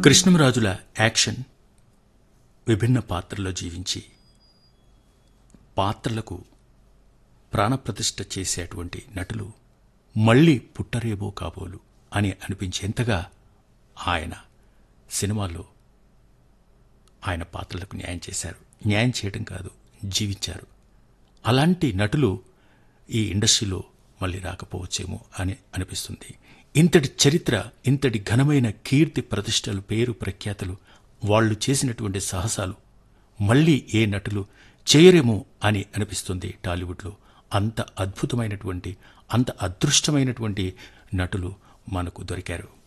కృష్ణంరాజుల action విభిన్న పాత్రల్లో జీవించి పాత్రలకు ప్రాణప్రతిష్ఠ చేసేటువంటి నటులు మళ్ళీ పుట్టరేబో కాబోలు అని అనిపించేంతగా ఆయన సినిమాల్లో ఆయన పాత్రలకు న్యాయం చేశారు న్యాయం చేయడం కాదు జీవించారు అలాంటి నటులు ఈ ఇండస్ట్రీలో మళ్ళీ రాకపోవచ్చేమో అని అనిపిస్తుంది ఇంతటి చరిత్ర ఇంతటి ఘనమైన కీర్తి ప్రతిష్టలు పేరు ప్రఖ్యాతలు వాళ్ళు చేసినటువంటి సాహసాలు మళ్ళీ ఏ నటులు చేయరేమో అని అనిపిస్తుంది టాలీవుడ్లో అంత అద్భుతమైనటువంటి అంత అదృష్టమైనటువంటి నటులు మనకు దొరికారు